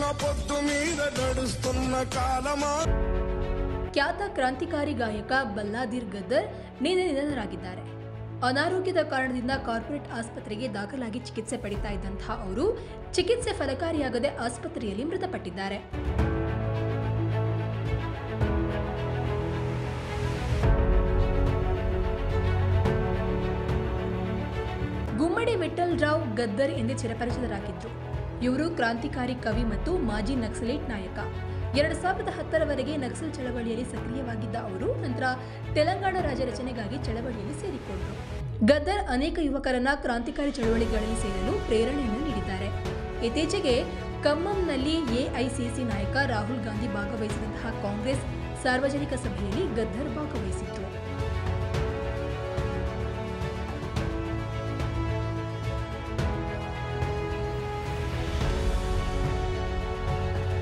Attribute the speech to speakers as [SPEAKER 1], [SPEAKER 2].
[SPEAKER 1] పొద్దు మీద నడుస్తున్న కాలమా
[SPEAKER 2] ಖ್ಯಾತ ಕ್ರಾಂತಿಕಾರಿ ಗಾಯಕ ಬಲ್ಲಾದಿರ್ ಗದ್ದರ್ ನಿನ್ನೆ ನಿಧನರಾಗಿದ್ದಾರೆ ಅನಾರೋಗ್ಯದ ಕಾರಣದಿಂದ ಕಾರ್ಪೊರೇಟ್ ಆಸ್ಪತ್ರೆಗೆ ದಾಖಲಾಗಿ ಚಿಕಿತ್ಸೆ ಪಡಿತಾ ಇದ್ದಂತಹ ಅವರು ಚಿಕಿತ್ಸೆ ಫಲಕಾರಿಯಾಗದೆ ಆಸ್ಪತ್ರೆಯಲ್ಲಿ ಮೃತಪಟ್ಟಿದ್ದಾರೆ ಗುಮ್ಮಡಿ ವಿಠಲ್ ರಾವ್ ಗದ್ದರ್ ಎಂದೇ ಚಿರಪರಿಚಿತರಾಗಿದ್ರು ಇವರು ಕ್ರಾಂತಿಕಾರಿ ಕವಿ ಮತ್ತು ಮಾಜಿ ನಕ್ಸಲೈಟ್ ನಾಯಕ ಎರಡು ಸಾವಿರದ ಹತ್ತರವರೆಗೆ ನಕ್ಸಲ್ ಚಳವಳಿಯಲ್ಲಿ ಸಕ್ರಿಯವಾಗಿದ್ದ ಅವರು ನಂತರ ತೆಲಂಗಾಣ ರಾಜ್ಯ ರಚನೆಗಾಗಿ ಚಳವಳಿಯಲ್ಲಿ ಸೇರಿಕೊಂಡರು ಗದ್ದರ್ ಅನೇಕ ಯುವಕರನ್ನ ಕ್ರಾಂತಿಕಾರಿ ಚಳವಳಿಗಳಲ್ಲಿ ಸೇರಲು ಪ್ರೇರಣೆಯನ್ನು ನೀಡಿದ್ದಾರೆ ಇತ್ತೀಚೆಗೆ ಖಮ್మంನಲ್ಲಿ ಎಐಸಿಸಿ ನಾಯಕ ರಾಹುಲ್ ಗಾಂಧಿ ಭಾಗವಹಿಸಿದಂತಹ ಕಾಂಗ್ರೆಸ್ ಸಾರ್ವಜನಿಕ ಸಭೆಯಲ್ಲಿ ಗದ್ದರ್ ಭಾಗವಹಿಸಿದ್ರು